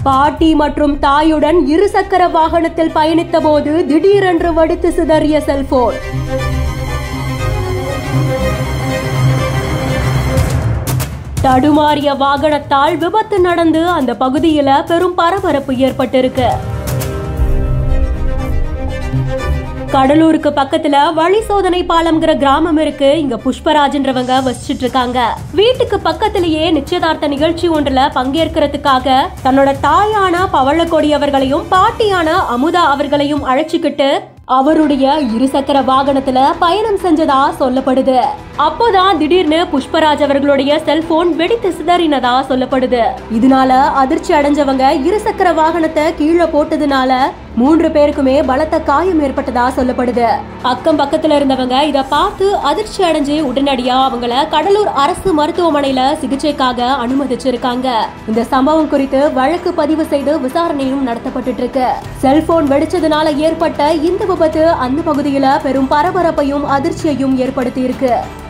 பாட்டி மற்றும் தாயுடன் இருசக்கர வாகனத்தில் பயணித்த போது திடீரென்று வெடித்து சிதறிய செல்போன் தடுமாறிய வாகனத்தால் விபத்து நடந்து அந்த பகுதியில பெரும் பரபரப்பு ஏற்பட்டிருக்கு கடலூருக்கு பக்கத்துல வழி சோதனை பாலம்ங்கிற கிராமம் இருக்கு இங்க புஷ்பராஜ்ன்றவங்க வசிச்சிட்டு இருக்காங்க வீட்டுக்கு பக்கத்திலேயே நிச்சயதார்த்த நிகழ்ச்சி ஒன்றுல பங்கேற்கிறதுக்காக தன்னோட தாயான பவளக்கொடி அவர்களையும் பாட்டியான அமுதா அவர்களையும் அழைச்சுக்கிட்டு அவருடைய இருசக்கர வாகனத்துல பயணம் செஞ்சதா சொல்லப்படுது அப்போதான் திடீர்னு புஷ்பராஜ் அவர்களுடைய செல்போன் வெடித்து சிதறினதா சொல்லப்படுது இதனால அதிர்ச்சி அடைஞ்சவங்க இருசக்கர வாகனத்தை கீழே போட்டதுனால மூன்று பேருக்குமே பலத்த காயம் ஏற்பட்டதா சொல்லப்படுது அக்கம் பக்கத்துல இருந்தவங்க இத பார்த்து அதிர்ச்சி அடைஞ்சு உடனடியா அவங்கள கடலூர் அரசு மருத்துவமனையில சிகிச்சைக்காக அனுமதிச்சிருக்காங்க இந்த சம்பவம் குறித்து வழக்கு பதிவு செய்து விசாரணையும் நடத்தப்பட்டு இருக்கு செல்போன் வெடிச்சதுனால ஏற்பட்ட இந்த விபத்து அந்த பகுதியில பெரும் பரபரப்பையும் அதிர்ச்சியையும் ஏற்படுத்தி இருக்கு